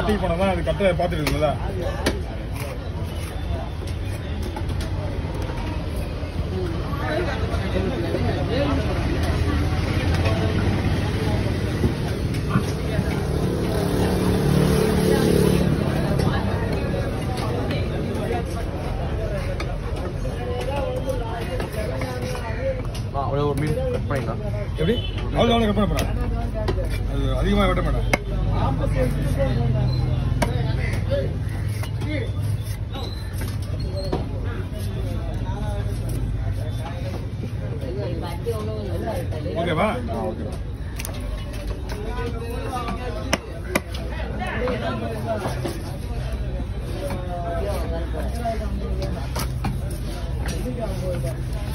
கட்டிக்கு போனா தான் அது கட்டை பார்த்துட்டு இருக்குல்ல ஆ ஒரே ஒரு மீன் கட் பண்ணிக்கலாம் எப்படி அவ்வளோ அவ்வளோ கட் பண்ண போறேன் அது அதிகமாக வெட்ட மாட்டேன் ஓகேவா ஆ ஓகே Thank you.